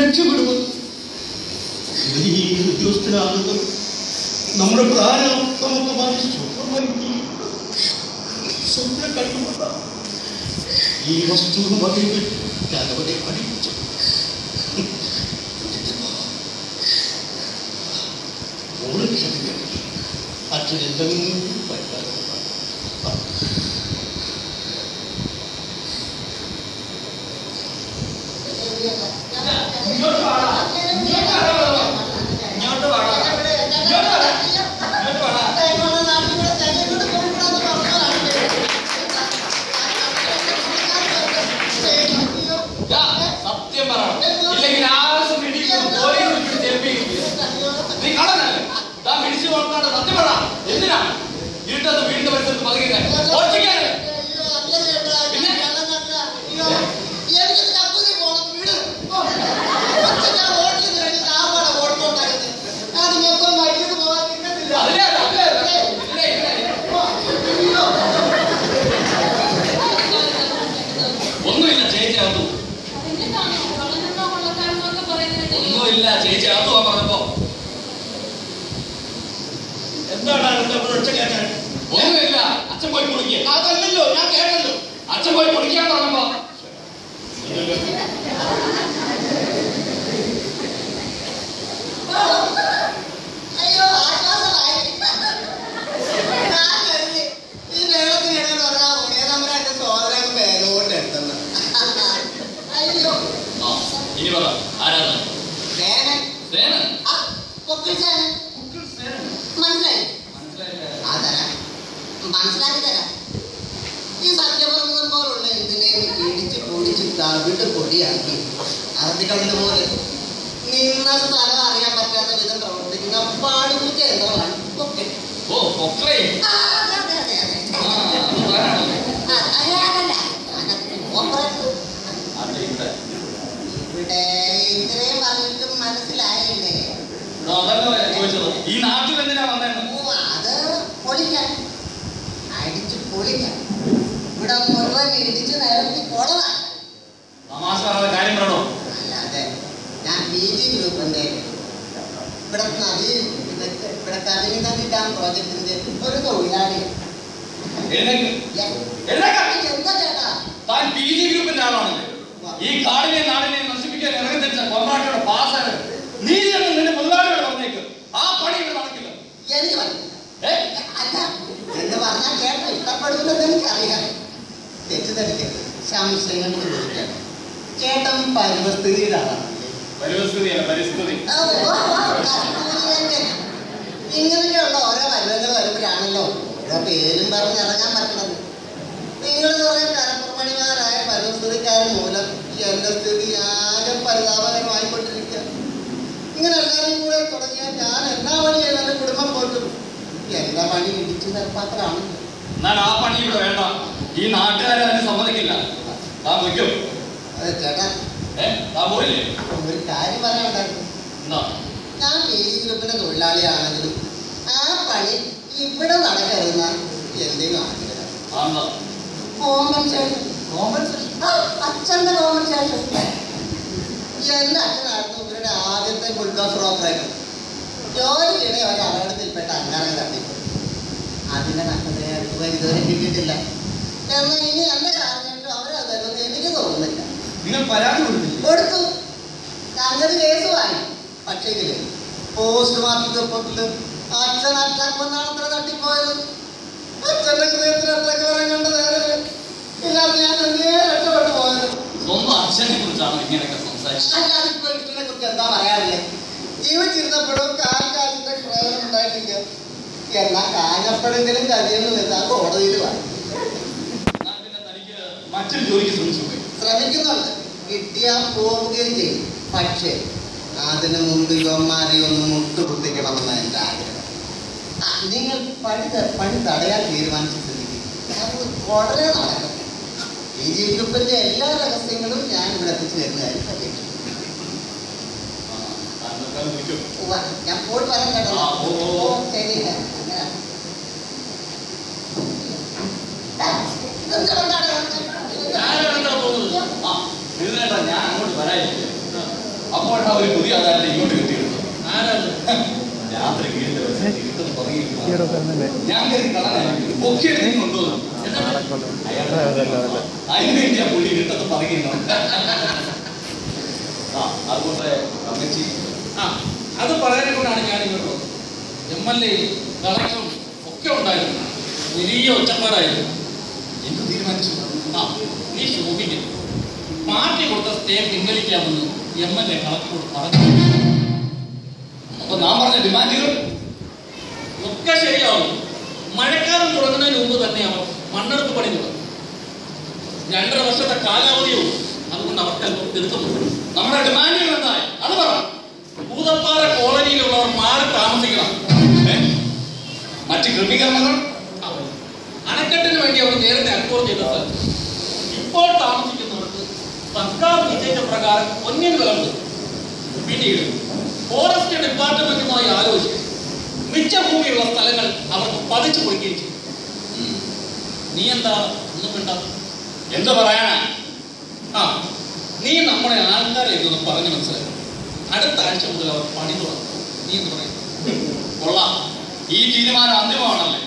രക്ഷപ്പെടുമെന്ന് ഈ ഉദ്യോഗസ്ഥനാകുന്നത് നമ്മുടെ പ്രാരം നമുക്ക് സ്വന്തമായി സ്വപ്നം കണ്ടുകൊണ്ടാണ് ഈ വസ്തുവുമായി ഞാൻ അവരെ പഠിപ്പിച്ചു മോള് ക്ഷമിക്കണം അച്ഛൻ എന്തെങ്കിലും പറ്റാതെ ഇങ്ങോട്ട് വാടാ ഇങ്ങോട്ട് വാടാ ഇങ്ങോട്ട് വാടാ യാ, സത്യം പറയണം ഇല്ലെങ്കിൽ ആവശ്യം പിടിക്കും പോലീസ് പിടിച്ച് ഏൽപ്പിക്കും നീ കാണാനല്ലേ ദാ പിടിച്ചു നോക്കാണ്ട് സത്യം പറ എന്തിനാ ഇരുട്ടത്ത് വീടിന്റെ പരിസരത്ത് പതുങ്ങിക്കാൻ ഓടിക്കാനല്ലേ അതിലേ അല്ല, അതിലേ അല്ല. ഇതിലേ, ഇതിലേ. ഒന്നുമില്ല ചേച്ചി അകത്തു ഒന്നുമില്ല ചേച്ചി അകത്തു പോകാൻ പറഞ്ഞപ്പോ എന്താണ് അതിന്റെ ഒച്ച കേട്ടാൻ ഒന്നുമില്ല അച്ഛൻ പോയി കുളിക്കുക അതല്ലല്ലോ ഞാൻ കേട്ടല്ലോ അച്ഛൻ പോയി കുളിക്കാൻ പറഞ്ഞപ്പോ അയ്യോ ആശ്വാസമായി ഞാൻ കരുതി ഈ വെള്ളത്തിനിടയിൽ പറഞ്ഞാൽ ഉടയതമ്പരാന്റെ സോദരൻ പേരോട്ട് എടുത്തെന്ന് അയ്യോ ആ ഇനി പറ ആരാണ് വേനൻ സേനൻ ആ പൊക്കിച്ചാണ് മനസ്സിലായി ആ തരാം മനസ്സിലാക്കി തരാം ഈ സത്യപ്രമുഖം പോലുള്ള എന്തിനേയും ഇടിച്ച് പൊടിച്ച് തവിട്ട് പൊടിയാക്കി അറബിക്കണ്ട് പോലെ നിന്ന സ്ഥലം അറിയാൻ പറ്റാത്ത വിധം പ്രവർത്തിക്കുന്ന പാടുകുറ്റ യന്ത്രമാണ് പൊക്കെ ഓ പൊക്രേ ആ, അതെ, അതെ, അതെ, അതെ. ആ അത് വേണമല്ലോ. ആ, അയാളല്ല. അകത്ത് ഓപ്പറേറ്റർ. അത് ഇവിടെ ഇവിടെ ഇത്രയും പറഞ്ഞിട്ടും മനസ്സിലായില്ലേ ഇവിടെ അതല്ല ഞാൻ ചോദിച്ചത് ഈ നാട്ടിൽ എന്തിനാ വന്നതെന്ന് ഓ, അത് പൊളിക്കാൻ അടിച്ച് പൊളിക്കാൻ ഇവിടെ മുഴുവൻ ഇടിച്ച് നിരത്തി കൊളവാൻ തമാശ പറയാതെ കാര്യം പറയണോ അല്ലാതെ ഞാൻ പി ജി ഗ്രൂപ്പിന്റെ ഇവിടെ നദി ഇതൊക്കെ ഇവിടെ കവിനി നദി ഡാം പ്രോജക്ടിന്റെ ഒരു തൊഴിലാളി എഴുന്നേക്ക് ഏ, എഴുന്നേക്ക് എന്താ ചേട്ടാ താൻ പി ജി ഗ്രൂപ്പിന്റെ ആളാണല്ലേ ഈ കാടിനെ നാടിനെ നശിപ്പിക്കാൻ ഇറങ്ങി തിരിച്ച കൊണ്ടാട്ടിയുടെ പാസാണ് നീ ചെന്ന് നിന്റെ മുതലാളിയോട് പറഞ്ഞേക്ക് ആ പണി ഇവിടെ നടക്കില്ല എനിക്ക് പറ്റില്ല ഏ അല്ല എന്ന് പറഞ്ഞാൽ ചേട്ടൻ ഇഷ്ടപ്പെടുന്നത് എനിക്കറിയാം തെറ്റിദ്ധരിക്കരുത് സംശയങ്ങൾക്ക് ചോദിക്കാം ചേട്ടൻ പരിസ്ഥിതിയുടെ ആളാണ് പരിസ്ഥിതിയല്ല പരിസ്ഥിതി ആ, ഓ, ഓ, കർപ്പൂരിയന്റെ. ഇങ്ങനെയൊക്കെയുള്ള ഓരോ പരുവങ്ങൾ വരുമ്പോഴാണല്ലോ ഓരോ പേരും പറഞ്ഞ് ഇറങ്ങാൻ പറ്റണത് നിങ്ങൾ കുറെ കരപ്പുറമണിമാരായ പരിസ്ഥിതിക്കാരൻ മൂലം എന്റെ സ്ഥിതി ആകെ പരിതാപകരമായിക്കൊണ്ടിരിക്കുക ഇങ്ങനെ എല്ലാവരും കൂടെ തുടങ്ങിയാൽ ഞാൻ എന്നാ പണി ചെയ്ത് എന്റെ കുടുംബം പോറ്റും എന്റെ പണി ഇടിച്ചു നിരപ്പാക്കലാണ് എന്നാൽ ആ പണി ഇവിടെ വേണ്ട ഈ നാട്ടുകാരെ അതിന് സമ്മതിക്കില്ല താൻ വയ്ക്കും അതെ ചേട്ടാ ഏ താൻ പോയില്ലേ ഒരു കാര്യം പറയാനുണ്ടായിരുന്നു എന്താ ഞാൻ പി ജി ഗ്രൂപ്പിന്റെ തൊഴിലാളിയാണെങ്കിലും ആ പണി ഇവിടെ നടക്കരുന്ന എന്തെങ്കിലും ആഗ്രഹം ആ എന്താ കോമ്പൻസേഷൻ കോമ്പൻസേഷൻ ആ അച്ഛന്റെ കോമ്പൻസേഷൻ എന്റെ അച്ഛനായിരുന്നു ഇവരുടെ ആദ്യത്തെ ബുൾഡോസർ ഓപ്പറേറ്റർ ജോലിക്കിടെ ഒരു അപകടത്തിൽപ്പെട്ട അങ്കാരം തട്ടിപ്പോയി അതിന്റെ നഷ്ടപരിഹാര തുക ഇതുവരെ കിട്ടിയിട്ടില്ല എന്നാൽ ഇനി എന്റെ കാരണമായിട്ട് അവരത് തരുമെന്ന് എനിക്ക് തോന്നുന്നില്ല നിങ്ങൾ പരാതി കൊടുത്തില്ലേ കൊടുത്തു സംഗതി കേസുമായി പക്ഷേങ്കില് പോസ്റ്റ്മോർട്ടം റിപ്പോർട്ടില് അച്ഛൻ അറ്റാക്ക് വന്നാണ് അത്ര തട്ടിപ്പോയത് അച്ഛന്റെ ഹൃദയത്തിന് അത്രയ്ക്ക് വരാൻ കണ്ട നേരം ഇല്ലാതെ ഞാൻ എന്തേ രക്ഷപ്പെട്ടു പോയത് സ്വന്തം അച്ഛനെ കുറിച്ചാണ് ഇങ്ങനെയൊക്കെ സംസാരിച്ചത് അല്ലാതെ ഇപ്പൊ ഇഷ്ടനെ കുറിച്ച് എന്താ പറയാറില്ലേ ജീവിച്ചിരുന്നപ്പോഴും കാൽ കാലിന്റെ പ്രയോജനം ഉണ്ടായിട്ടില്ല എന്നാ കാഞ്ഞപ്പടെങ്കിലും കഴിയുന്നു വെച്ചാൽ കോടതിയിൽ വായി എന്നാൽ പിന്നെ തനിക്ക് മറ്റൊരു ജോലിക്ക് ശ്രമിച്ചു പോയി ശ്രമിക്കുന്നുണ്ട് കിട്ടിയാൽ പോവുകയും ചെയ്യും പക്ഷേ അതിനു മുമ്പ് യുവന്മാരെ ഒന്ന് മുട്ടുകുത്തിക്കണമെന്ന് എൻ്റെ ആഗ്രഹം ആ, നിങ്ങൾ പണി ത- പണി തടയാൻ തീരുമാനിച്ച സ്ഥിതിക്ക് അത് ഉടനെ നടക്കും ഈ ജി ഗ്രൂപ്പിന്റെ എല്ലാ രഹസ്യങ്ങളും ഞാൻ ഇവിടെ എത്തിച്ചു തരുന്നതായിരിക്കും പ്രതീക്ഷ. ആ, താൻ തൽക്കാലം നിൽക്കും. ഉവ്വ, ഞാൻ പോയി പറയാൻ കേട്ടോ ആ, ഓ, ഓ, ഓ. ശരി അങ്ങനെ. ആ, ഇതെന്ത് കൊണ്ടാണ് ഞാനെവിടെന്താ പോകുന്നത്? ആ, ഇതിനേട്ടാ ഞാൻ അങ്ങോട്ട് വരാനില്ല. അപ്പോൾ അപ്പോഴാ ഒരു പുതിയ ആധാരത്തെ ഇങ്ങോട്ട് കിട്ടിയത് ആരാത് രാത്രി വീടിന്റെ വശത്ത് ഇരുട്ടെന്ന് പറഞ്ഞിരിക്കുന്നു. ഈയിടെ തന്നെ ഞാൻ കയറി കളനായിരിക്കും പൊക്കി എടുത്ത് കൊണ്ടുവന്നു അയാൾ അതിന് വേണ്ടിയാ പുള്ളി ഇരുട്ടെന്ന് പറയുന്നു ആ അതുകൊണ്ട് അമ്മച്ചി ആ അത് പറയാനെ കൊണ്ടാണ് ഞാൻ ഇങ്ങോട്ട് വന്നത് എം എൽ എ കളക്ടറും ഒക്കെ ഉണ്ടായിരുന്നു വലിയ ഒച്ചപ്പാടായിരുന്നു എന്ത് തീരുമാനിച്ചു ആ നീ ശോഭിക്കും പാർട്ടി കൊടുത്ത സ്റ്റേ പിൻവലിക്കാമെന്ന് എം എൽ എ കളക്ടറോട് പറഞ്ഞു അപ്പൊ നാം പറഞ്ഞ ഡിമാൻഡുകൾ ഒക്കെ ശരിയാവും മഴക്കാലം തുടങ്ങുന്നതിന് മുമ്പ് തന്നെ അവർ മണ്ണെടുപ്പ് പണി തുടങ്ങും രണ്ടര വർഷത്തെ കാലാവധിയുള്ളൂ അതുകൊണ്ട് അവർക്ക് അല്പം തിരുത്തമുണ്ട് നമ്മുടെ ഡിമാൻഡുകൾ എന്തായി അത് പറ ഭൂതപ്പാറ കോളനിയിലുള്ളവർ മാറി താമസിക്കണം ഏ? മറ്റ് ക്രമീകരണങ്ങൾ ആ. അണക്കെട്ടിന് വേണ്ടി അവർ നേരത്തെ അക്വയർ ചെയ്ത സ്ഥലത്ത് ഇപ്പോൾ താമസിക്കുന്നവർക്ക് സർക്കാർ നിശ്ചയിച്ച പ്രകാരം ഒന്നിന് വിളമ്പ് പിന്നീട് ഫോറസ്റ്റ് ഡിപ്പാർട്ട്മെന്റുമായി ആലോചിച്ച് മിച്ച ഭൂമിയുള്ള സ്ഥലങ്ങൾ അവർക്ക് പതിച്ചു കൊടുക്കുകയും ചെയ്യും നീ എന്താ ഒന്നും വേണ്ട എന്ത് പറയാനാ ആ നീ നമ്മുടെ ആൾക്കാരെ ഇതൊന്ന് പറഞ്ഞു മനസ്സിലാക്കി അടുത്ത ആഴ്ച മുതൽ അവർ പണി തുടങ്ങും നീ എന്ന് പറയും കൊള്ളാം ഈ തീരുമാനം അന്തിമമാണല്ലേ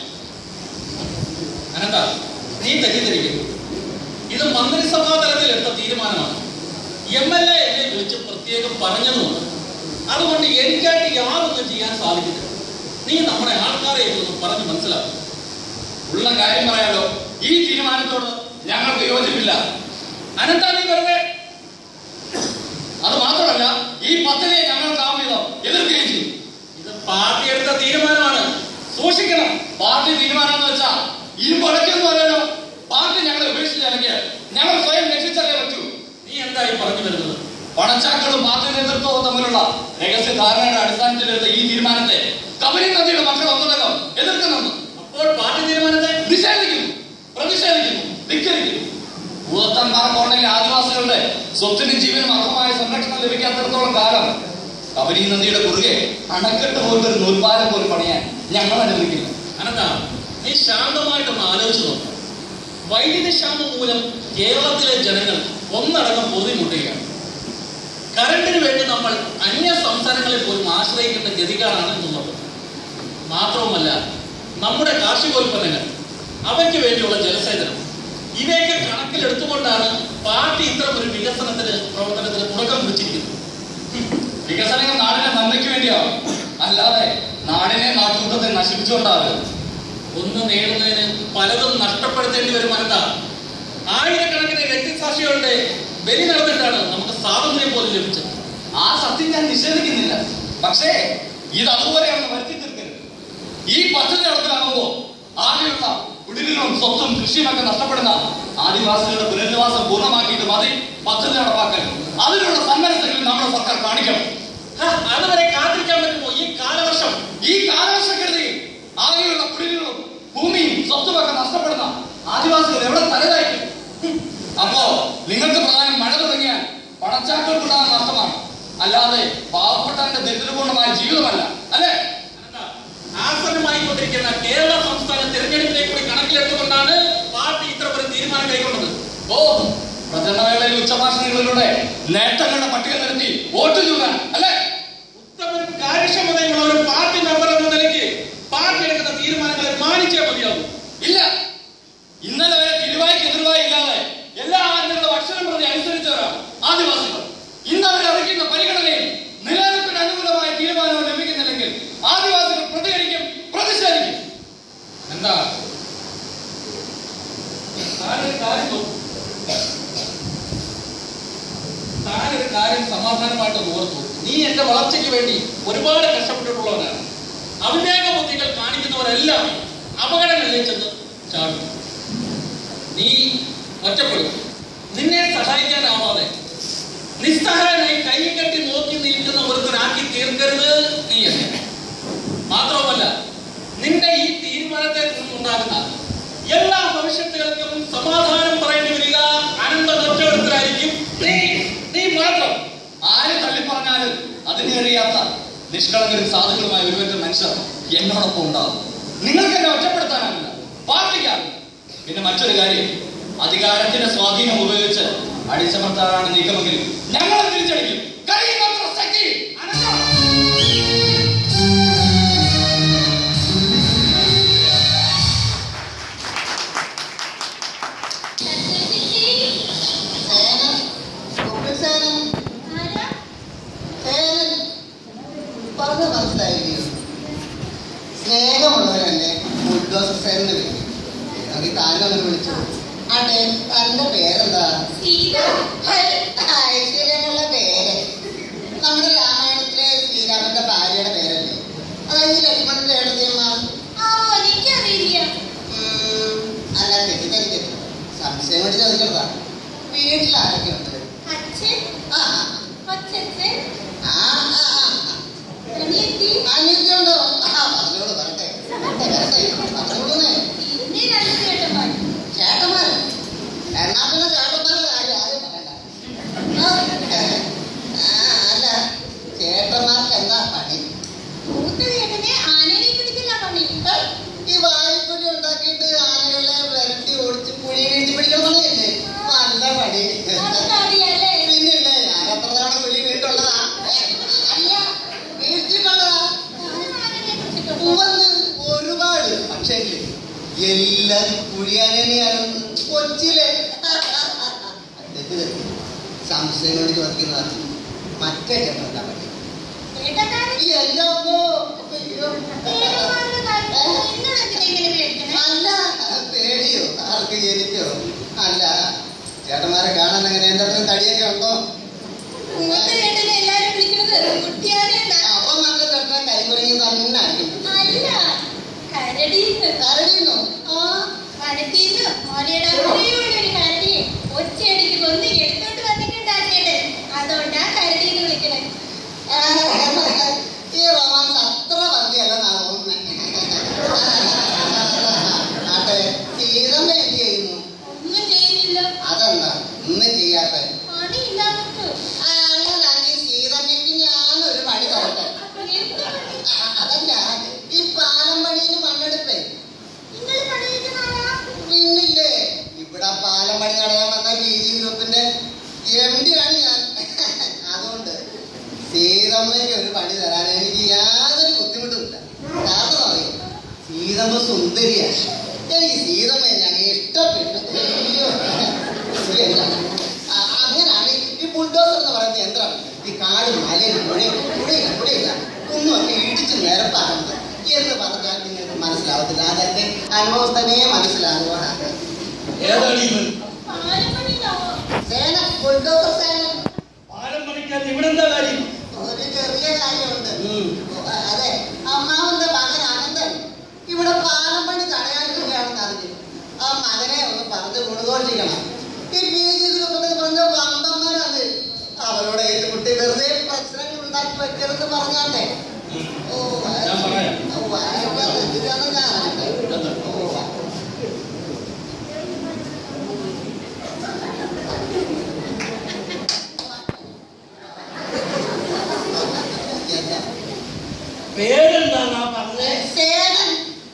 അനന്ത നീ തെറ്റിദ്ധരിക്കുന്നു ഇത് മന്ത്രിസഭാ തലത്തിൽ എടുത്ത തീരുമാനമാണ് എം എൽ എ എന്നെ വിളിച്ച് പ്രത്യേകം പറഞ്ഞതുമാണ് അതുകൊണ്ട് എനിക്കായിട്ട് യാതൊന്നും ചെയ്യാൻ സാധിക്കില്ല നീ നമ്മുടെ ആൾക്കാരെ ഇതൊന്ന് പറഞ്ഞ് മനസ്സിലാക്കും ഉള്ള കാര്യം പറയാലോ ഈ തീരുമാനത്തോട് ഞങ്ങൾക്ക് യോജിപ്പില്ല അനന്ത നീ വെറുതെ അത് മാത്രമല്ല ഈ പദ്ധതിയെ ഞങ്ങൾ താമസം എതിർക്കുകയും ചെയ്യും ഇത് പാർട്ടി എടുത്ത തീരുമാനമാണ് സൂക്ഷിക്കണം പാർട്ടി തീരുമാനം എന്ന് വെച്ചാൽ ഇരുപടക്കെന്ന് പറയാലോ പാർട്ടി ഞങ്ങളെ ഉപേക്ഷിച്ചില്ലെങ്കിൽ ഞങ്ങൾ സ്വയം രക്ഷിച്ചല്ലേ പറ്റൂ നീ എന്തായി പറഞ്ഞു വരുന്നത് പണച്ചാക്കളും പാർട്ടി നേതൃത്വവും തമ്മിലുള്ള രഹസ്യ ധാരണയുടെ അടിസ്ഥാനത്തിലെടുത്ത ഈ തീരുമാനത്തെ കബരി നദിയുടെ മക്കൾ ഒന്നടങ്കം എതിർക്കുന്നുണ്ട് അപ്പോൾ പാർട്ടി തീരുമാനത്തെ നിഷേധിക്കുന്നു പ്രതിഷേധിക്കുന്നു ധിക്കരിക്കുന്നു ഭൂതത്താൻമാർ കോളനിയിലെ ആദിവാസികളുടെ സ്വത്തിനും ജീവനും അർഹമായ സംരക്ഷണം ലഭിക്കാത്തിടത്തോളം കാലം കബരി നദിയുടെ കുറുകെ അണക്കെട്ട് പോലത്തെ ഒരു നൂൽപ്പാലം പോലും പണിയാൻ ഞങ്ങൾ അനുവദിക്കില്ല അനന്ത നീ ശാന്തമായിട്ടൊന്ന് ആലോചിച്ച് നോക്ക് വൈദ്യുതി ക്ഷാമം മൂലം കേരളത്തിലെ ജനങ്ങൾ ഒന്നടങ്കം പൊതിമുട്ടുകയാണ് കറണ്ടിന് വേണ്ടി നമ്മൾ അന്യ സംസ്ഥാനങ്ങളിൽ പോലും ആശ്രയിക്കേണ്ട ഗതികാരാണ് ഇന്നുള്ളത് മാത്രവുമല്ല നമ്മുടെ കാർഷികോൽപ്പന്നങ്ങൾ അവയ്ക്ക് വേണ്ടിയുള്ള ജലസേചനം ഇവയൊക്കെ കണക്കിലെടുത്തുകൊണ്ടാണ് പാർട്ടി ഇത്തരം ഒരു വികസനത്തിന് പ്രവർത്തനത്തിന് തുടക്കം കുറിച്ചിരിക്കുന്നത് വികസനങ്ങൾ നാടിന്റെ നന്മയ്ക്ക് വേണ്ടിയാണ് അല്ലാതെ നാടിനെ നാട്ടുകൂട്ടത്തെ നശിപ്പിച്ചുകൊണ്ടാകരുത് ഒന്ന് നേടുന്നതിന് പലതും നഷ്ടപ്പെടുത്തേണ്ടി വരും അനന്ത ആയിരക്കണക്കിന് രക്തസാക്ഷികളുടെ ബലി നടന്നിട്ടാണ് നമുക്ക് സ്വാതന്ത്ര്യം പോലും ലഭിച്ചത് ആ സത്യം ഞാൻ നിഷേധിക്കുന്നില്ല പക്ഷേ ഇത് അതുപോലെയാണ് വരുത്തി തീർക്കരുത് ഈ പദ്ധതി നടപ്പിലാകുമ്പോ ആകെയുള്ള കുടിലും സ്വത്തും കൃഷിയുമൊക്കെ നഷ്ടപ്പെടുന്ന ആദിവാസികളുടെ പുനരധിവാസം പൂർണ്ണമാക്കിയിട്ട് മതി പദ്ധതി നടപ്പാക്കാൻ അതിനുള്ള സന്മനസ്സെങ്കിലും നമ്മുടെ സർക്കാർ കാണിക്കണം ഹ, അതുവരെ കാത്തിരിക്കാൻ പറ്റുമോ ഈ കാലവർഷം ഈ കാലവർഷക്കെടുതി ആകെയുള്ള കുടിലും ഭൂമിയും സ്വത്തുമൊക്കെ നഷ്ടപ്പെടുന്ന ആദിവാസികൾ എവിടെ തലതായിരിക്കും അപ്പോ നിങ്ങൾക്ക് പ്രധാനം മഴ തുടങ്ങിയാൽ പണച്ചാക്കൾക്കുണ്ടാകുന്ന നഷ്ടമാണ് അല്ലാതെ പാവപ്പെട്ടവന്റെ ദരിദ്രപൂർണമായ ജീവിതമല്ല അല്ലേ അനന്ത, ആസന്നമായി കൊണ്ടിരിക്കുന്ന കേരള സംസ്ഥാന തെരഞ്ഞെടുപ്പിനെ കൂടി കണക്കിലെടുത്തുകൊണ്ടാണ് പാർട്ടി ഇത്തരം ഒരു തീരുമാനം കൈക്കൊണ്ടത് ഓ പ്രചരണവേളയിൽ ഉച്ചഭാഷണങ്ങളിലൂടെ നേട്ടങ്ങളുടെ പട്ടിക നിരത്തി വോട്ട് ചൂടാൻ അല്ലേ ഉത്തമനും കാര്യക്ഷമതയുള്ള ഒരു പാർട്ടി മെമ്പർ എന്ന നിലയ്ക്ക് പാർട്ടി എടുക്കുന്ന തീരുമാനങ്ങളെ മാനിച്ചേ മതിയാവും ഇല്ല ഇന്നലെ വരെ തിരുവായ്ക്ക് എതിർവായി ഇല്ലാതെ എല്ലാ ആജ്ഞകളും അക്ഷരം പ്രതി അനുസരിച്ചവരാണ് ആദിവാസികൾ ഇന്ന് അവർ അറിയിക്കുന്ന പരിഗണനയും നിലനിൽപ്പിന് അനുകൂലമായ തീരുമാനവും ലഭിക്കുന്നില്ലെങ്കിൽ ആദിവാസികൾ പ്രതികരിക്കും പ്രതിഷേധിക്കും എന്താ താനൊരു കാര്യം നോക്കൂ. താനൊരു കാര്യം സമാധാനമായിട്ട് ഓർത്തു നീ എന്റെ വളർച്ചയ്ക്ക് വേണ്ടി ഒരുപാട് കഷ്ടപ്പെട്ടിട്ടുള്ളവനാണ് അവിവേക ബുദ്ധികൾ കാണിക്കുന്നവരെല്ലാം അപകടങ്ങളിലേക്ക് ചെന്ന് ചാടും നീ ഒറ്റപ്പെടും നിന്നെ സഹായിക്കാനാവാതെ നിസ്സഹായനായി കൈ കെട്ടി നോക്കി നിൽക്കുന്ന ഒരുത്തനാക്കി തീർക്കരുത് നീ എന്നെ മാത്രവുമല്ല നിന്റെ ഈ തീരുമാനത്തെ നിന്നുണ്ടാകുന്ന എല്ലാ ഭവിഷ്യത്തുകൾക്കും സമാധാനം പറയേണ്ടി വരിക അനന്ത ഒറ്റവരുത്തരായിരിക്കും നീ നീ മാത്രം ആര് തള്ളിപ്പറഞ്ഞാലും അതിനെ അറിയാത്ത നിഷ്കളങ്കരും സാധുക്കളുമായ ഒരുവന്റെ മനുഷ്യർ എന്നോടൊപ്പം ഉണ്ടാകും നിങ്ങൾക്ക് എന്നെ ഒറ്റപ്പെടുത്താനാവില്ല പാർട്ടിക്കാവില്ല പിന്നെ മറ്റൊരു കാര്യം അധികാരത്തിന്റെ സ്വാധീനം ഉപയോഗിച്ച് അടിച്ചമർത്താനാണ് നീക്കമെങ്കിൽ ഞങ്ങൾ തിരിച്ചടിക്കും കഴിയുന്നത്ര മനസ്സിലായില്ലയോ സ്നേഹമുള്ളവരെന്നെ ബുൾഡോസർ എന്ന് വിളിക്കും അത് താനൊന്ന് വിളിച്ചു ആട്ടെ തന്റെ പേരെന്താ സീത ഐശ്വര്യമുള്ള പേര് നമ്മുടെ രാമായണത്തിലെ ശ്രീരാമന്റെ ഭാര്യയുടെ പേരല്ലേ അതായത് ലക്ഷ്മണന്റെ ഏടത്തിയമ്മ ആ എനിക്കറിയില്ല ഉം, അല്ല തെറ്റിദ്ധരിക്കരുത് സംശയം കൊണ്ട് ചോദിക്കുന്നതാ വീട്ടിൽ ആരൊക്കെയുണ്ട് അച്ഛൻ ആ കൊച്ചച്ഛൻ ആ ആ, ആ, അനിയത്തി ആ. അനിയത്തിയുണ്ടോ ആ പറഞ്ഞോളൂ വരട്ടെ വരട്ടെ പറഞ്ഞോളൂന്നേ പിന്നെ രണ്ട് ചേട്ടന്മാർ ചേട്ടന്മാര് എന്നാ പിന്നെ ചേട്ടന്മാരുടെ കാര്യം ആദ്യം പറയണ്ട ആ, അല്ല ചേട്ടന്മാർക്ക് എന്താ പണി മൂത്ത ചേട്ടനെ ആനയെ പിടിക്കില്ല പണി ഈ വാരിക്കുഴി ഉണ്ടാക്കിയിട്ട് ആനകളെ വരട്ടി ഓടിച്ച് കുഴി വീഴ്ത്തി പിടിക്കണമെന്നല്ലേ നല്ല പണി അതൊക്കെ അറിയാലേ പിന്നില്ലേ ഞാൻ എത്ര തവണ കുഴി വീട്ടുള്ളതാ അല്ല വീഴ്ത്തിട്ടുള്ളതാ ഞാനും ആനയെ പിടിച്ചിട്ടുണ്ട് ഉവ്വന്ന് ഒരുപാട് പക്ഷേ എല്ലാം കുഴിയാനെയാണ് കൊച്ചിലെ തെറ്റ് തെറ്റ് സംശയങ്ങളോട് ചോദിക്കുന്നതാണ് മറ്റേ ചേട്ടനല്ല പണി ചേട്ടക്കാരൻ ഈ എല്ലാം അയ്യോ ചേട്ടന്മാരുടെ കാര്യം എന്നോടൊക്കെ എങ്ങനെ പേടിക്കണേ അല്ല പേടിയോ ആർക്ക് എനിക്കോ അല്ല ചേട്ടന്മാരെ കാണാൻ അങ്ങനെ എന്റെ അത്രയും തടിയൊക്കെ ഉണ്ടോ മൂത്ത ചേട്ടനെ എല്ലാരും വിളിക്കുന്നത് കുട്ടിയാനെയല്ല അപ്പൊ നല്ല ചേട്ടനെ കൈകുറങ്ങി തന്നെ അടിക്കും അല്ല കരടീന്ന് കരടിയുന്നോ ആ കരടീന്ന് ഓലയുടെ ഒരു കരടിയെ ഒച്ചയടിക്ക് കൊന്ന് എടുത്തോണ്ട് വന്നിട്ടുണ്ട് ആ ചേട്ടൻ അതുകൊണ്ടാ കരടീന്ന് വിളിക്കണേ ആ, ഈ റൊമാൻസ് അത്ര വണ്ടിയല്ലെന്നാണ് തോന്നുന്നത് ആട്ടെ സീതമ്മ എന്ത് ചെയ്യുന്നു ഒന്നും ചെയ്യുന്നില്ല അതെന്താ ഒന്നും ചെയ്യാത്ത പണിയില്ലാത്ത അങ്ങനാണെങ്കിൽ സീതമ്മയ്ക്ക് ഞാനൊരു പണി തരട്ടെ എന്ത് പണി ആ, അതല്ല ഈ പാലം പണിയിൽ മണ്ണെടുപ്പേ നിങ്ങൾ പണിയുന്ന ആളാ പിന്നില്ലേ ഇവിടെ പാലം പണി നടയാൻ വന്ന പി ജി ഗ്രൂപ്പിന്റെ എം ഡി ആണ് ഞാൻ അതുകൊണ്ട് സീതമ്മയ്ക്ക് ഒരു പണി തരാൻ എനിക്ക് യാതൊരു ബുദ്ധിമുട്ടുമില്ല കാരണം അറിയോ സീതമ്മ സുന്ദരിയാ എനിക്ക് സീതമ്മയെ ഞാൻ ഇഷ്ടപ്പെട്ടു അയ്യോ ശരിയല്ല. ആ, അങ്ങനാണ് ഈ ബുൾഡോസർ എന്ന് പറയുന്ന യന്ത്രം ഈ കാട് മലയും പുഴയും പുഴയില്ല പുഴയില്ല കുന്നുമൊക്കെ ഇടിച്ച് നിരപ്പാക്കുന്നത് എന്ന് പറഞ്ഞാൽ നിങ്ങൾക്ക് മനസ്സിലാവത്തില്ല അതെന്റെ അനുഭവസ്ഥനെ മനസ്സിലാകുക ഏതാണ് ഇവൻ പാലം പണിയിലാവോ സേന ബുൾഡോസർ സേന പാലം പണിക്കാൻ ഇവിടെ എന്താ കാര്യം ഒരു ചെറിയ കാര്യമുണ്ട് ഉം. അതെ അമ്മാവന്റെ മകൻ അനന്തൻ ഇവിടെ പാലം പണി തടയാനിരിക്കുകയാണെന്ന് അറിഞ്ഞു ആ മകനെ ഒന്ന് പറഞ്ഞ് ഗുണദോഷിക്കണം ഈ പി ജി ഗ്രൂപ്പിൽ പറഞ്ഞ വമ്പന്മാരാണ് അവരോട് ഏറ്റുമുട്ടി വെറുതെ പ്രശ്നങ്ങൾ ഉണ്ടാക്കി വെക്കരുതെന്ന് പറഞ്ഞാട്ടെ ഓ ഞാൻ പറയാം. ഓ, ആരൊക്കെ തെറ്റിച്ചാന്ന് ഞാൻ അറിയട്ടെ. എന്താ? ഓ, എന്താ? പേരെന്താന്നാ പറഞ്ഞേ സേനൻ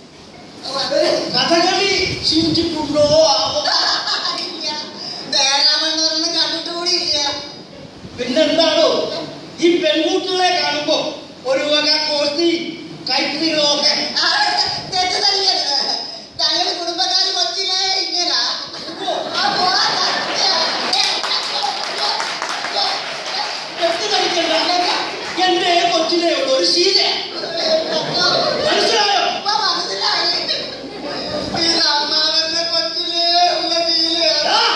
കഥകളി ശീലിച്ചിട്ടുണ്ടോ ആവോ ദേരാമണ്ണൂരിന് കണ്ടിട്ട് കൂടിയില്ല പിന്നെന്താണോ ഈ പെൺകുട്ടികളെ കാണുമ്പോ ഒരു വക കോസ്തി കൈത്തിരികളൊക്കെ ആ, തെറ്റ് തന്നെയരുത് ഞങ്ങളുടെ കുടുംബക്കാർ കൊച്ചിലെ ഇങ്ങനെ തെറ്റിദ്ധരിക്കണ്ട എന്റെ കൊച്ചിലെ ഉള്ള ഒരു ശീല മനസ്സിലായോ മനസ്സിലായി ഇത് അമ്മാവന്റെ കൊച്ചിലെ ഉള്ള ശീലയാണ് ആ,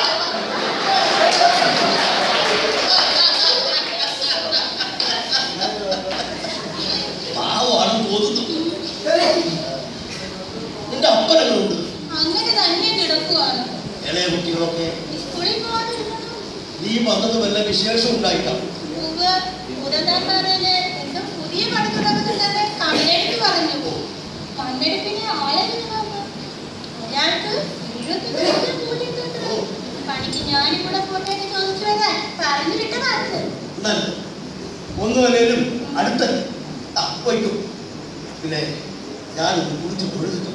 പാവമാണ് തോന്നുന്നു നിന്റെ അപ്പനങ്ങളുണ്ട് അങ്ങനെ തന്നെ കിടക്കുവാണ് ഇളയ കുട്ടികളൊക്കെ സ്കൂളിൽ പോകാതിരുന്നു നീ വന്നത് വല്ല വിശേഷം ഉണ്ടായിട്ടാണ് മുരതാക്കാരന് എന്തോ പുതിയ പണി തുടങ്ങുന്നുണ്ടെന്ന് കണ്ണെടുത്ത് പറഞ്ഞു കണ്ണെടുപ്പിന് ആളെന്ന് പറഞ്ഞു ഒരാൾക്ക് ഇരുപത്തി ലക്ഷം കൂലി കിട്ടും പണിക്ക് ഞാനും കൂടെ പോട്ടെ എന്ന് ചോദിച്ചു വരാൻ പറഞ്ഞു വിട്ടതാണ് എന്നാൽ ഒന്നുമല്ലേലും അടുത്ത ആ, പോയിക്കോ പിന്നെ ഞാൻ കുറിച്ച് തൊഴുതിട്ടുണ്ട്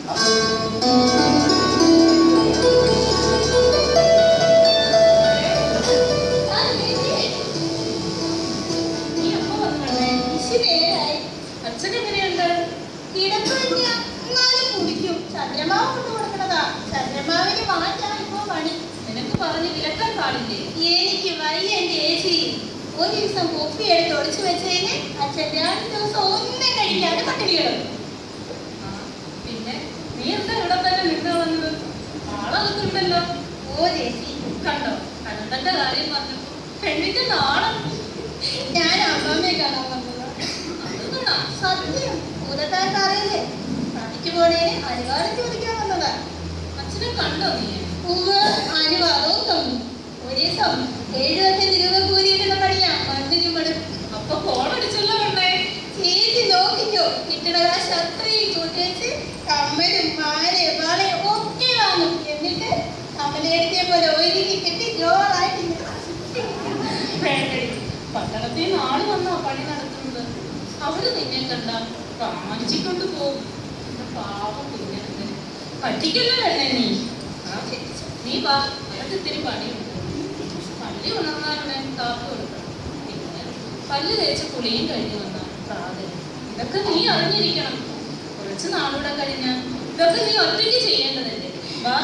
നീ എപ്പോ വന്നേ? ഇശി നേരായി. അച്ഛനെങ്ങനെയുണ്ട്? കിടക്കുവെഞ്ഞ, എന്നാലും കുടിക്കും. ചന്ദ്രമാവ് കൊണ്ട് കൊടുക്കണതാ. ചന്ദ്രമാവിന് മാറ്റാ ഇപ്പോ പണി. നിനക്ക് പറഞ്ഞ് വിലക്കാൻ പാടില്ലേ? എനിക്ക് വയ്യ എന്റെ ഏച്ചി. ഒരു ദിവസം കുപ്പി എടുത്ത് ഒളിച്ചു വെച്ചതിന് അച്ഛൻ രണ്ട് ദിവസം ഒന്നും കഴിക്കാതെ പട്ടിണി കിടന്നു ആ, പിന്നെ നീ എന്താ ഇവിടെ തന്നെ നിന്ന് വന്നത് ആളകത്തുണ്ടല്ലോ ഓ ചേച്ചി കണ്ടോ അനന്തന്റെ കാര്യം പറഞ്ഞപ്പോ പെണ്ണിന്റെ നാളം ഞാൻ അമ്മമ്മയെ കാണാൻ വന്നത് അതൊന്നാ സത്യം ഭൂതത്താർക്ക് അറിയില്ലേ പണിക്ക് പോണേന് അനുവാദം ചോദിക്കാൻ വന്നതാ അച്ഛനെ കണ്ടോ നീ ഉമ്മ അനുവാദവും തന്നു ഒരു ദിവസം എഴുപത്തഞ്ച് രൂപ കൂലിയിട്ടുള്ള പണിയാ മണ്ണിന് മടുക്കും അപ്പൊ കോളടിച്ചല്ലോ പെണ്ണേ ചേച്ചി നോക്കിക്കോ കിട്ടണ കാശ് അത്രയും കൂട്ടി വെച്ച് കമ്മലും മാലയും വളയും ഒക്കെ വാങ്ങും എന്നിട്ട് കമ്മലെടുത്തിയ പോലെ ഒരുങ്ങി കെട്ടി ജോറായിട്ട് ഇങ്ങനെ വേണ്ടടി പട്ടണത്തിൽ നിന്ന് ആള് വന്നാ പണി നടത്തുന്നത് അവര് നിന്നെ കണ്ട കാണിച്ചിക്കൊണ്ട് പോകും എന്റെ പാവം കുഞ്ഞിനെ പറ്റിക്കല്ലോ വേണേ നീ ആ, നീ വാ നിനക്ക് ഇത്തിരി പണിയുണ്ട് പള്ളി ഉണർന്നാലുടൻ കാപ്പ് കൊടുക്കണം പിന്നെ പല്ല് തേച്ച് കുളിയും കഴിഞ്ഞ് വന്നാൽ പ്രാതലും ഇതൊക്കെ നീ അറിഞ്ഞിരിക്കണം കുറച്ച് നാളൂടെ കഴിഞ്ഞാൽ ഇതൊക്കെ നീ ഒറ്റയ്ക്ക് ചെയ്യേണ്ടതല്ലേ വാ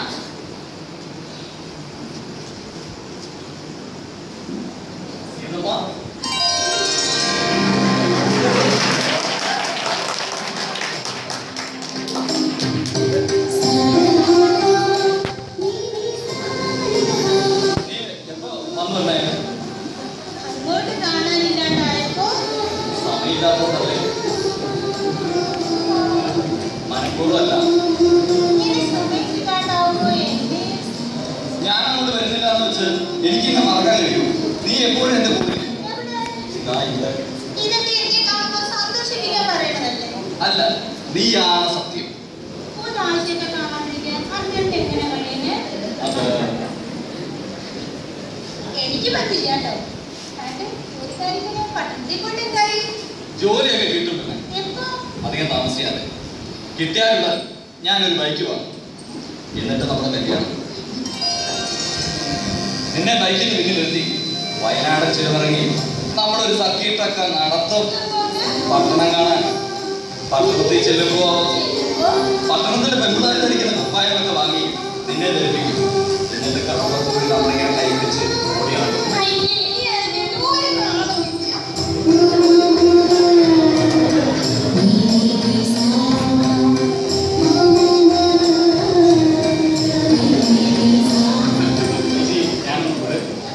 എന്നപ്പാ നീ എപ്പോ വന്നല്ലേ അങ്ങോട്ട് കാണാനില്ലാണ്ടായപ്പോ സമയമില്ലാത്തോണ്ടല്ലേ മനഃപൂർവ്വമല്ല ഇങ്ങനെ സമയത്തില്ലാണ്ടാവുമ്പോ എന്നെ ഞാൻ അങ്ങോട്ട് വരുന്നില്ല എന്ന് വെച്ച് എനിക്കിങ്ങനെ മറക്കാൻ കഴിയൂ നീ എപ്പോഴും എന്റെ കൂടെ ഇരിക്കും. എവിടെ? ഇതാ ഇവിടെ. ഇതൊക്കെ എന്നെ കാണുമ്പോ സന്തോഷിപ്പിക്കാൻ പറയണതല്ലേ അല്ല നീയാണ് സത്യം ഒരാഴ്ചയൊക്കെ കാണാതിരിക്കാൻ അങ്ങനെ എങ്ങനെ കഴിയുന്നേ അത് എനിക്ക് പറ്റില്ല കേട്ടോ ആട്ടെ, ഒരു കാര്യത്തിന് പട്ടണത്തിൽ പോയിട്ട് എന്തായി ജോലിയൊക്കെ കിട്ടും പിന്നെ എപ്പോ അധികം താമസിയാതെ കിട്ടിയാലുള്ള ഞാനൊരു ബൈക്ക് വാങ്ങും എന്നിട്ട് നമ്മുടെ കല്യാണം എന്നെ ബൈക്കിന് പിന്നിൽ നിർത്തി വയനാട് ചിലവിറങ്ങി നമ്മളൊരു സർക്കിട്ടൊക്കെ നടത്തും പട്ടണം കാണാൻ പട്ടണത്തിൽ ചെല്ലുമ്പോ പട്ടണത്തിലെ പെൺപിള്ളേർ ധരിക്കുന്ന കുപ്പായമൊക്കെ വാങ്ങി നിന്നെ ധരിപ്പിക്കും എന്നിട്ട് കടപ്പുറത്ത് പോയി നമ്മളിങ്ങനെ കൈ പിടിച്ച് ഓടിയാണ് അയ്യേ, ഈ അതിന്റെ ഒരു നാളുമില്ല. ഞാൻ ഇവിടെ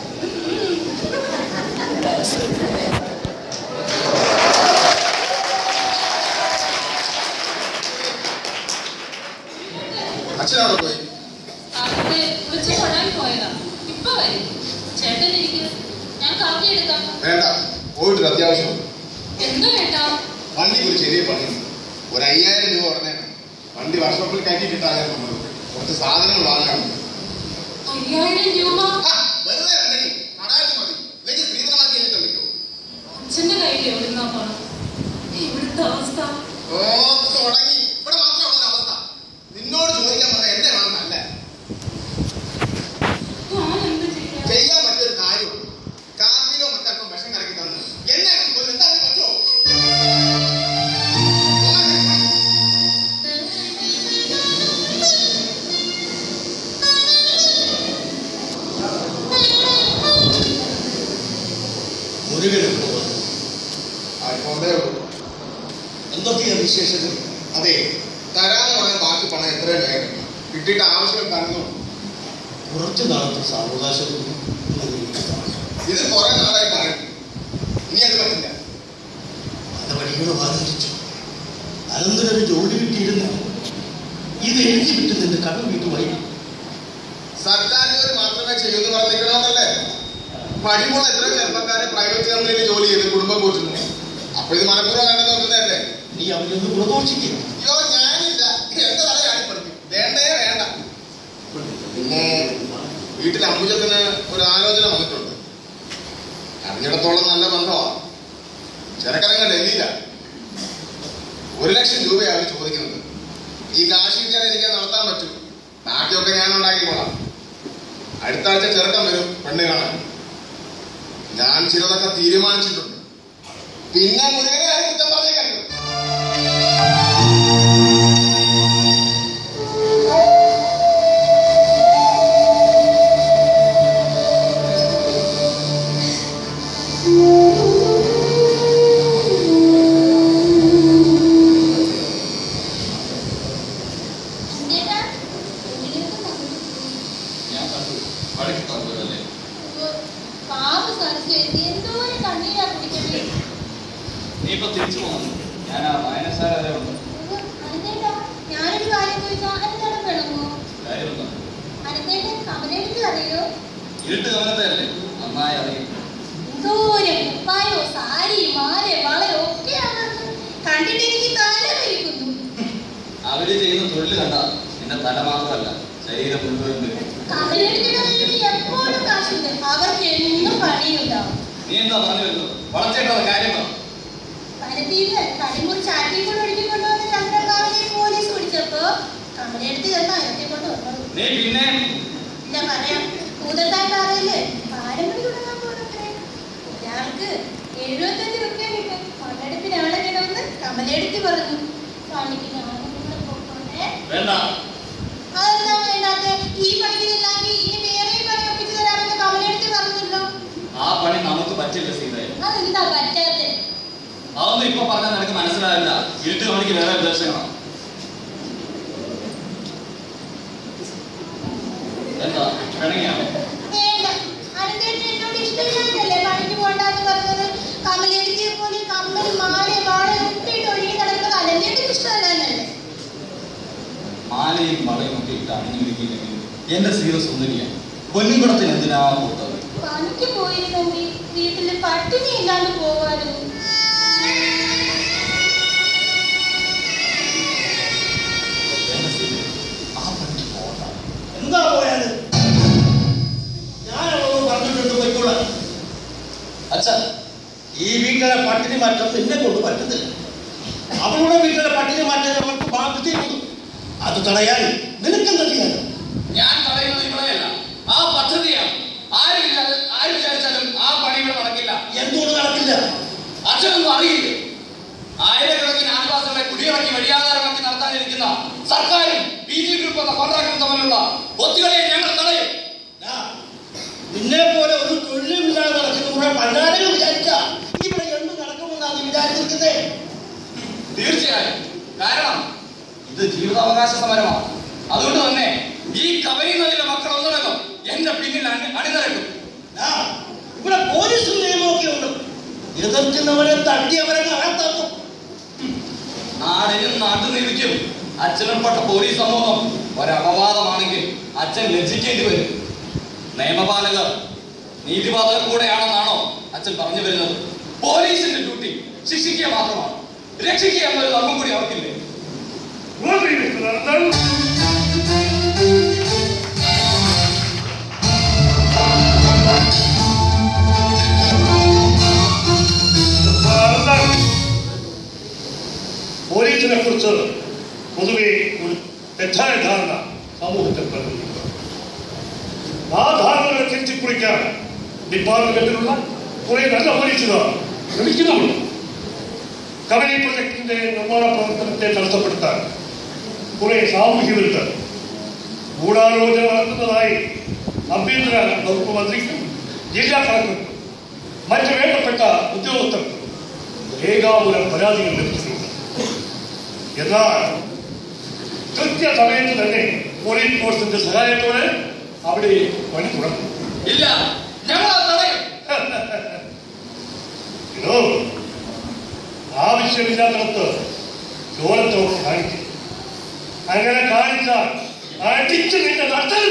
അച്ഛനവിടെ പോയി അവിടെ വിളിച്ചു കൊടാൻ പോയതാ ഇപ്പൊ വരും ചേട്ടൻ ഇരിക്കും ഞാൻ കാപ്പി എടുക്കാം വേണ്ട പോയിട്ടൊരു അത്യാവശ്യം എന്താ കേട്ടാ വണ്ടിക്ക് ഒരു ചെറിയ പണിയുണ്ട് ഒരു അയ്യായിരം രൂപ ഉടനെ വണ്ടി വർക്ക്ഷോപ്പിൽ കയറ്റിയിട്ടാണ് നമ്മൾ കുറച്ച് സാധനങ്ങൾ വാങ്ങാനുണ്ട് അയ്യായിരം രൂപ ആ, വെറുതെ രണ്ടടി കടായിട്ട് മതി അല്ലെങ്കിൽ സ്ത്രീധനമാക്കി എന്നിട്ട് വിളിക്കോ അച്ഛന്റെ കയ്യിൽ എവിടുന്നാ പണം ഇവിടുത്തെ അവസ്ഥ ഓ തുടങ്ങി ഇവിടെ മാത്രമാണ് ഒരു അവസ്ഥ നിന്നോട് ചോദിക്കാൻ പറഞ്ഞ എന്നെ വേണമെന്നല്ല ഞാൻ എന്ത് ചെയ്യാ ചെയ്യാൻ പറ്റിയൊരു കാര്യമാണ് കാപ്പിലോ മറ്റല്പം വിഷം കലക്കി തന്നു എന്നെ കൊല്ലും. എന്തായാലും പറ്റുമോ മുരുകനും പോകുന്നു ആയിക്കോണ്ടേ ഉള്ളൂ എന്തൊക്കെയാണ് വിശേഷങ്ങൾ അതെ തരാന്ന് പറഞ്ഞ ബാക്കി പണം എത്രയും വേഗം കിട്ടിയിട്ട് ആവശ്യം തന്നു കുറച്ചു നാളത്തെ സാവകാശം ഇത് കുറെ നാളായി പറയും ഇനി അത് പറ്റില്ല നടപടികളും ആലോചിച്ചു അനന്തരൊരു ജോലി കിട്ടിയിരുന്ന ഇത് എഴുതി വിട്ട് നിന്റെ കടം വീട്ടു വൈകി സർക്കാർ ജോലി മാത്രമേ ചെയ്യൂന്ന് പറഞ്ഞിരിക്കണമെന്നല്ലേ മടിമുള്ള എത്ര ചെറുപ്പക്കാരെ പ്രൈവറ്റ് കമ്പനിയിൽ ജോലി ചെയ്ത് കുടുംബം പോറ്റുന്നു അപ്പൊ ഇത് മനഃപൂർവ്വം വേണ്ടെന്ന് നോക്കുന്നതല്ലേ നീ അവരൊന്ന് പ്രദോഷിക്കുന്നു അയ്യോ ഞാനില്ല എന്റെ തല ചാടിപ്പെടുത്തി വേണ്ടേ വേണ്ട പിന്നെ വീട്ടിൽ അമ്പുജത്തിന് ഒരു ആലോചന വന്നിട്ടുണ്ട് അറിഞ്ഞിടത്തോളം നല്ല ബന്ധമാണ് ചെറുക്കനങ്ങ ഡൽഹിയില ഒരു ലക്ഷം രൂപയാണ് ചോദിക്കുന്നത് ഈ കാശ് കിട്ടിയാൽ എനിക്ക് അത് നടത്താൻ പറ്റും ബാക്കിയൊക്കെ ഞാൻ ഉണ്ടാക്കിക്കോളാം അടുത്ത ആഴ്ച ചെറുക്കൻ വരും പെണ്ണ് കാണാൻ ഞാൻ ചിലതൊക്കെ തീരുമാനിച്ചിട്ടുണ്ട് പിന്നെ മുരുകനെ ആരും കുറ്റം പറഞ്ഞേക്കരുത് ആ നീ ഇപ്പൊ തിരിച്ചു പോകുന്നു ഞാൻ ആ വായനശാല വരെ ഉണ്ട് അനന്തേട്ടാ ഞാനൊരു കാര്യം ചോദിച്ചാ അനന്തേട്ടൻ വേണമോ കാര്യമൊന്നും അനന്തേട്ടൻ കമലെടുത്ത് അറിയോ ഇരുട്ട് ഗമനത്തെ അല്ലേ നന്നായി അറിയും എന്തോരം കുപ്പായോ സാരി മാല വളയോ ഒക്കെയാണ് കണ്ടിട്ട് എനിക്ക് തല വലിക്കുന്നു അവര് ചെയ്യുന്ന തൊഴിൽ കണ്ട നിന്റെ തല മാത്രമല്ല ശരീരം മുഴുവൻ വരും. കമലെടുത്തിന്റെ കയ്യിൽ എപ്പോഴും കാശുണ്ട് അവർക്ക് എന്നും പണിയുണ്ടാവും നീ എന്താ പറഞ്ഞു വരുന്നത് വളച്ചേട്ടത് കാര്യം പറ പരത്തിന്ന് കളിമുറി ചാറ്റി കൊണ്ട് ഒഴുകിക്കൊണ്ടുവന്ന് ചന്ദ്രകാവിലെ പോലീസ് പിടിച്ചപ്പോ കമലെടുത്ത് ചെന്ന് അകത്തിക്കൊണ്ട് വന്നത് നീ പിന്നെ ഇല്ല പറയാം ഭൂതത്താക്കാറില്ലേ പാരമ്പര്യം തുടങ്ങാൻ പോകുന്നത്രേ ഒരാൾക്ക് എഴുപത്തഞ്ച് റുപ്യ കിട്ടും പണ്ടെടുപ്പിനാണെങ്കിലെന്ന് കമലെടുത്ത് പറഞ്ഞു പണിക്ക് ഞാനും കൂടെ പോയിക്കോട്ടെ വേണ്ട അതെന്താ വേണ്ടാത്ത ഈ പണിക്കില്ലാങ്കിൽ ഇനി വേറെ പണി ഒപ്പിച്ചു തരാമെന്ന് കമലെടുത്ത് പറഞ്ഞല്ലോ ആ പണി നമുക്ക് പറ്റില്ല സീതയെ അതെന്താ പറ്റാത്തെ അതൊന്നും ഇപ്പൊ പറഞ്ഞാൽ നിനക്ക് മനസ്സിലാവില്ല ഇരുട്ട് മണിക്ക് വേറെ ഉദ്ദേശങ്ങളാണ് എന്താ പിണങ്ങിയാണോ വേണ്ട അനന്തേട്ടൻ എന്നോട് ഇഷ്ടമില്ലാന്നല്ലേ പണിക്ക് പോണ്ടെന്ന് പറഞ്ഞത് കമലെടുത്തിയെ പോലെ കമ്മൽ മാല വാള ഒട്ടിയിട്ട് ഒഴുകി നടക്കുന്നത് അനന്തേട്ടൻ ഇഷ്ടമല്ലാന്നല്ലേ മാലയും വളയും ഒക്കെ ഇട്ട് അണിഞ്ഞൊരുക്കിയില്ലെങ്കിൽ എന്റെ സീത സുന്ദരിയാണ് പൊന്നുകുടത്തിന് എന്തിനാ കൊടുത്തത് പണിക്ക് പോയിരുന്നെങ്കിൽ വീട്ടില് പട്ടിണി ഇല്ലാണ്ട് പോവായിരുന്നു വേണ്ട സീത ആ പണിക്ക് പോകണ്ട എന്താ പോയാല് ഞാനവളോട് പറഞ്ഞിട്ടുണ്ട് പോയിക്കോളാം അച്ഛൻ ഈ വീട്ടിലെ പട്ടിണി മാറ്റം നിന്നെ കൊണ്ട് പറ്റുന്നില്ല അവളുടെ വീട്ടിലെ പട്ടിണി മാറ്റാൻ അവൾക്ക് ബാധ്യതയുണ്ട് അത് തടയാൻ നിനക്കെന്താ ചെയ്യാൻ ഞാൻ പറയുന്നത് നിങ്ങളെയല്ല ആ പദ്ധതിയാണ് ആര് വിചാ- ആര് വിചാരിച്ചാലും ആ പണി ഇവിടെ നടക്കില്ല എന്തുകൊണ്ട് നടക്കില്ല അച്ഛനൊന്നും അറിയില്ല ആയിരക്കണക്കിന് ആദിവാസികളെ കുടിയിറക്കി വഴിയാധാരമാക്കി നടത്താനിരിക്കുന്ന സർക്കാരും പി ജി ഗ്രൂപ്പ് എന്ന കോൺട്രാക്ടറും തമ്മിലുള്ള ഒത്തുകളിയെ ഞങ്ങൾ തടയും ദാ, നിന്നെ പോലെ ഒരു തൊഴിലുമില്ലാതെ നടക്കുന്ന കുറെ പണ്ടാരങ്ങൾ വിചാരിച്ച ഇവിടെ എന്ത് നടക്കുമെന്നാണ് നീ വിചാരിച്ചിരിക്കുന്നത് തീർച്ചയായും കാരണം ഇത് ജീവിതാവകാശ സമരമാണ് അതുകൊണ്ട് തന്നെ ഈ കബനി നദിയിലെ മക്കൾ ഒന്നടങ്കം എന്റെ പിന്നിൽ അണി അണിനിരക്കും ദാ, ഇവിടെ പോലീസും നിയമമൊക്കെ ഉണ്ട് എതിർക്കുന്നവരെ തട്ടിയവരെ അകത്താക്കും നാടിനും നാട്ടുനീതിക്കും അച്ഛനപ്പെട്ട പോലീസ് സമൂഹം ഒരപവാദമാണെങ്കിൽ അച്ഛൻ ലജ്ജിക്കേണ്ടി വരും നിയമപാലകർ നീതിപാതകർ കൂടെയാണെന്നാണോ അച്ഛൻ പറഞ്ഞു വരുന്നത് പോലീസിന്റെ ഡ്യൂട്ടി ശിക്ഷിക്കുക മാത്രമാണ് രക്ഷിക്കുക എന്നൊരു ധർമ്മം കൂടി അവർക്കില്ലേ പോലീസിനെ കുറിച്ച് പൊതുവെ ഒരു തെറ്റായ ധാരണ സമൂഹത്തിൽ പരന്നിട്ടുണ്ട് ആ ധാരണകളെ തിരുത്തിക്കുറിക്കാൻ ഡിപ്പാർട്ട്മെന്റിലുള്ള കുറെ നല്ല പോലീസുകാർ ശ്രമിക്കുന്നുമുണ്ട് കബനി പ്രൊജക്ടിന്റെ നിർമ്മാണ പ്രവർത്തനത്തെ തടസ്സപ്പെടുത്താൻ കുറെ സാമൂഹ്യ വിരുദ്ധർ ഗൂഢാലോചന നടത്തുന്നതായി ആഭ്യന്തര വകുപ്പ് മന്ത്രിക്കും ജില്ലാ കളക്ടർക്കും മറ്റ് വേണ്ടപ്പെട്ട ഉദ്യോഗസ്ഥർക്കും രേഖാമൂലം പരാതികൾ ലഭിച്ചിട്ടുണ്ട് എന്നാൽ കൃത്യസമയത്ത് തന്നെ പോലീസ് ഫോഴ്സിന്റെ സഹായത്തോടെ അവിടെ പണി തുടങ്ങും ഇല്ല ഞങ്ങൾ അത് തടയും ഇതോ ആവശ്യമില്ലാത്തടത്ത് ചോരത്തോട് കാണിക്കും അങ്ങനെ കാണിച്ചാൽ അടിച്ച് നിന്റെ നഷ്ടം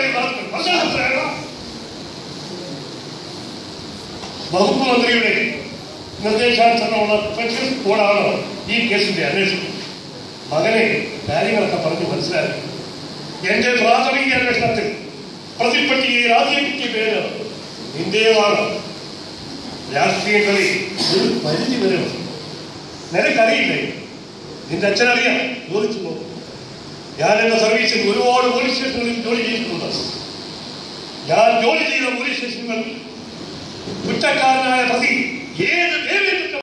വകുപ്പ് മന്ത്രിയുടെ നിർദ്ദേശാനുസരണമുള്ള സ്പെഷ്യൽ കോഡാണ് ഈ കേസിന്റെ അന്വേഷണം മകനെ കാര്യങ്ങളൊക്കെ പറഞ്ഞ് മനസ്സിലാക്കി എന്റെ പ്രാഥമിക അന്വേഷണത്തിൽ പ്രതിപ്പട്ടികയിൽ ആദ്യം കിട്ടിയ പേര് നിന്റേതാണ് രാഷ്ട്രീയ കളി ഒരു പരിധി വരെ ഉണ്ട്. നിനക്കറിയില്ലേ നിന്റെ അച്ഛനറിയാം ചോദിച്ചു നോക്കും ഞാൻ എന്റെ സർവീസിൽ ഒരുപാട് പോലീസ് സ്റ്റേഷനുകളിൽ ജോലി ചെയ്തിട്ടുണ്ട് ഞാൻ ജോലി ചെയ്ത പോലീസ് സ്റ്റേഷനുകൾ കുറ്റക്കാരനായ പ്രതി ഏത് ദേവീ